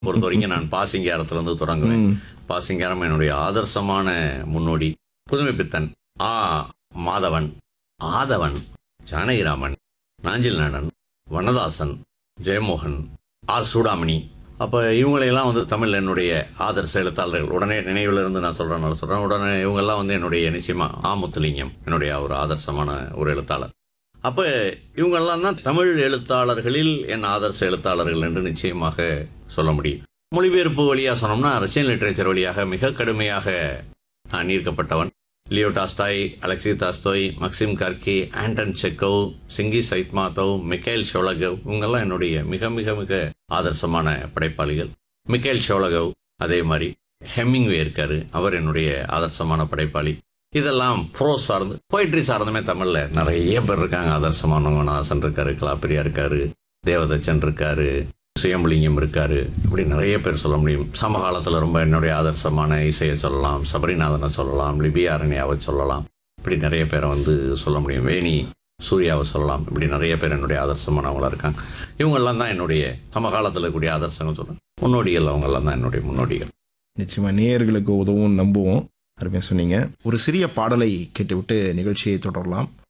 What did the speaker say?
பொறுத்த வரைக்கும் நான் பாசிங்காரத்துல இருந்து தொடங்குவேன் ம். பாசிங்காரம் என்னுடைய ஆதர்சமான முன்னோடி புதுமை பித்தன் ஆ மாதவன் ஆதவன் ஜானகிராமன் நாஞ்சில் நாடன் வனதாசன் ஜெயமோகன் ஆர் சூடாமணி அப்போ இவங்களையெல்லாம் வந்து தமிழ் என்னுடைய ஆதர்ச எழுத்தாளர்கள் உடனே நினைவில் இருந்து நான் சொல்கிறேன் சொல்கிறேன் உடனே இவங்கெல்லாம் வந்து என்னுடைய நிச்சயமாக ஆமுத்துலிங்கம் என்னுடைய ஒரு ஆதர்சமான ஒரு எழுத்தாளர் அப்போ இவங்கெல்லாம் தான் தமிழ் எழுத்தாளர்களில் என் ஆதர்ச எழுத்தாளர்கள் என்று நிச்சயமாக சொல்ல முடியும் மொழிபெயர்ப்பு வழியாக சொன்னோம்னா ரஷ்யன் லிட்ரேச்சர் வழியாக மிக கடுமையாக நான் ஈர்க்கப்பட்டவன் Leo Tolstoy Alexei Tolstoy Maxim Gorky Anton Chekhov Chingiz Aitmatov Michael ஷோலகவ் இவங்கெல்லாம் என்னுடைய மிக மிக மிக ஆதர்சமான படைப்பாளிகள் மிக்கேல் ஷோலகவ் அதே மாதிரி ஹெமிங்வே இருக்காரு அவர் என்னுடைய ஆதர்சமான படைப்பாளி இதெல்லாம் ப்ரோஸ் சார்ந்து போயிட்ரி சார்ந்துமே தமிழில் நிறைய பேர் இருக்காங்க ஆதர்சமானவங்க நாசன் இருக்காரு கலாப்பிரியா இருக்காரு தேவதச்சன் இருக்காரு சுயம்பலிங்கம் இருக்காரு இப்படி நிறைய பேர் சொல்ல முடியும் சமகாலத்தில் ரொம்ப என்னுடைய ஆதர்சமான இசையை சொல்லலாம் சபரிநாதனை சொல்லலாம் லிபியா அரண்யாவை சொல்லலாம் இப்படி நிறைய பேரை வந்து சொல்ல முடியும் வேணி சூர்யாவை சொல்லலாம் இப்படி நிறைய பேர் என்னுடைய ஆதர்சமானவங்களா இருக்காங்க இவங்கெல்லாம் தான் என்னுடைய சமகாலத்தில் இருக்கக்கூடிய ஆதர்சங்கள் சொல்கிறேன் முன்னோடிகள் அவங்கெல்லாம் தான் என்னுடைய முன்னோடிகள் நிச்சயமா நேயர்களுக்கு உதவும் நம்புவோம் அருமையாக சொன்னீங்க ஒரு சிறிய பாடலை கேட்டுவிட்டு நிகழ்ச்சியை தொடரலாம்